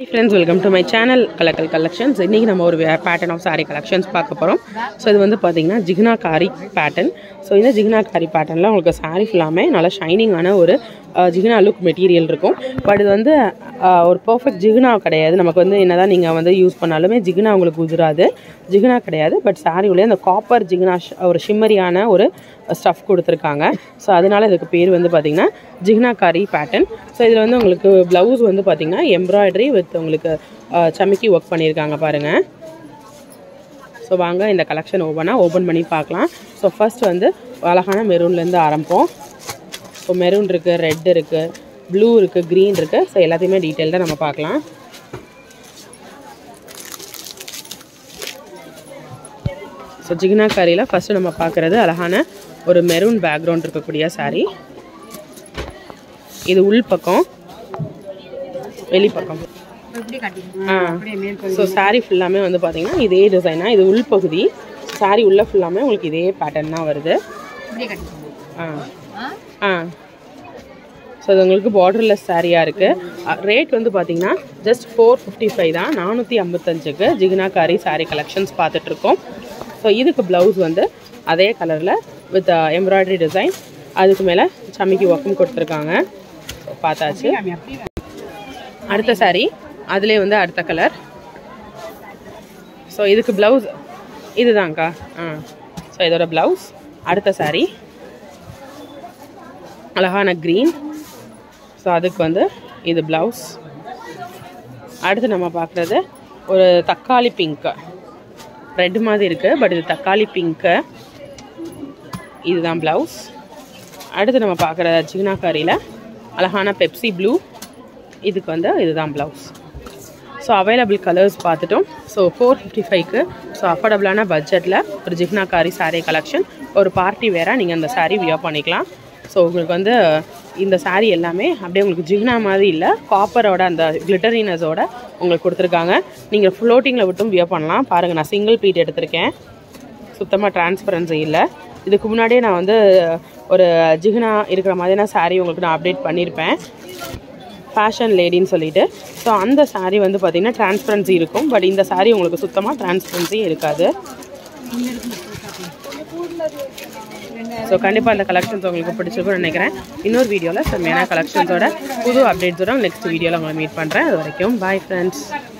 friends welcome to my channel Kalakkal collections இன்றைக்கி நம்ம ஒரு பேட்டர்ன் ஆஃப் saree கலெக்ஷன்ஸ் பார்க்க போகிறோம் ஸோ இது வந்து பார்த்திங்கன்னா ஜிக்னா காரி பேட்டர்ன் ஸோ இந்த ஜிக்னா காரி பேட்டர்னில் உங்களுக்கு saree ஃபுல்லாமே நல்லா ஷைனிங்கான ஒரு ஜிக்னா லுக் மெட்டீரியல் இருக்கும் பட் இது வந்து அஹ், ஒரு பர்ஃபெக்ட் ஜிக்னா கிடையாது நமக்கு வந்து என்னதான் நீங்கள் வந்து யூஸ் பண்ணாலுமே ஜிக்னா உங்களுக்கு உதிராது ஜிக்னா கிடையாது பட் saree உள்ளே அந்த காப்பர் ஜிக்னா ஒரு ஷிம்மரியான ஒரு ஸ்டஃப் கொடுத்துருக்காங்க ஸோ அதனால இதுக்கு பேர் வந்து பார்த்திங்கன்னா ஜிக்னா காரி பேட்டர்ன் ஸோ இதில் வந்து உங்களுக்கு ப்ளவுஸ் வந்து பார்த்திங்கன்னா எம்ப்ராய்டரி வித் உங்களுக்கு அஹ், சமிக்கி ஒர்க் பண்ணியிருக்காங்க பாருங்கள் ஸோ வாங்க இந்த கலெக்ஷன் ஓப்பனாக ஓப்பன் பண்ணி பார்க்கலாம் ஸோ ஃபர்ஸ்ட் வந்து அழகான மெரூன்லேருந்து ஆரம்பிப்போம் ஸோ மெரூன் இருக்குது ரெட் இருக்குது ப்ளூ இருக்குது க்ரீன் இருக்குது ஸோ எல்லாத்தையுமே டீட்டெயில்டாக நம்ம பார்க்கலாம் ஸோ ஜிகினா காரியில் ஃபஸ்ட்டு நம்ம பார்க்குறது அழகான ஒரு மெரூன் பேக்ரவுண்ட் இருக்கக்கூடிய saree இது உள் பக்கம் வெளிப்பக்கம் ஆ ஸோ saree ஃபுல்லாமே வந்து பார்த்தீங்கன்னா இதே டிசைனாக இது உள் பகுதி saree உள்ள ஃபுல்லாமே உங்களுக்கு இதே பேட்டர்ன் தான் வருது ஆ ஆ ஸோ இது உங்களுக்கு பார்டர்லெஸ் சாரியாக இருக்குது ரேட் வந்து பார்த்தீங்கன்னா ஜஸ்ட் ஃபோர் ஃபிஃப்டி ஃபைவ் தான் நானூற்றி ஐம்பத்தஞ்சுக்கு ஜிகினாகாரி saree கலெக்ஷன்ஸ் பார்த்துட்ருக்கோம் ஸோ இதுக்கு ப்ளவுஸ் வந்து அதே கலரில் வித் எம்ப்ராய்டரி டிசைன் அதுக்கு மேலே சமிக்கி ஒர்க்கும் கொடுத்துருக்காங்க ஸோ பார்த்தாச்சு அடுத்த saree அதுலேயே வந்து அடுத்த கலர் ஸோ இதுக்கு ப்ளவுஸ் இதுதான்க்கா ஆ ஸோ இதோட ப்ளவுஸ் அடுத்த saree அழகான க்ரீன் ஸோ அதுக்கு வந்து இது ப்ளவுஸ் அடுத்து நம்ம பார்க்குறது ஒரு தக்காளி பிங்க்கு ரெட் மாதிரி இருக்குது பட் இது தக்காளி பிங்க்கு இதுதான் ப்ளவுஸ் அடுத்து நம்ம பார்க்குற ஜிக்னா கறியில் அழகான பெப்சி ப்ளூ இதுக்கு வந்து இதுதான் ப்ளவுஸ் ஸோ அவைலபிள் கலர்ஸ் பார்த்துட்டோம் ஸோ ஃபோர் ஃபிஃப்டி ஃபைவ்க்கு ஸோ அஃபோர்டபுளான பட்ஜெட்டில் ஒரு ஜிக்னா காரி saree கலெக்ஷன் ஒரு பார்ட்டி வேராக நீங்கள் அந்த saree வியர் பண்ணிக்கலாம் ஸோ உங்களுக்கு வந்து இந்த saree எல்லாமே அப்படியே உங்களுக்கு ஜிக்னா மாதிரி இல்லை காப்பரோட அந்த கிளிட்டரினஸோட உங்களுக்கு கொடுத்துருக்காங்க நீங்கள் ஃப்ளோட்டிங்கில் விட்டும் வியர் பண்ணலாம் பாருங்கள் நான் சிங்கிள் பீட் எடுத்திருக்கேன் சுத்தமாக டிரான்ஸ்பரன்சி இல்லை இதுக்கு முன்னாடியே நான் வந்து ஒரு ஜிகுனா இருக்கிற மாதிரியான saree உங்களுக்கு நான் அப்டேட் பண்ணியிருப்பேன் ஃபேஷன் லேடின்னு சொல்லிட்டு ஸோ அந்த saree வந்து பார்த்திங்கன்னா டிரான்ஸ்பரன்சி இருக்கும் பட் இந்த saree உங்களுக்கு சுத்தமாக டிரான்ஸ்பரன்சி இருக்காது ஸோ கண்டிப்பாக அந்த கலெக்ஷன்ஸ் உங்களுக்கு பிடிச்சிருக்கும்னு நினைக்கிறேன் இன்னொரு வீடியோவில் செம்மையான கலெக்ஷன்ஸோட புது அப்டேட்ஸோட நெக்ஸ்ட் வீடியோவில் உங்களை மீட் பண்ணுறேன் அது வரைக்கும் பாய் ஃப்ரெண்ட்ஸ்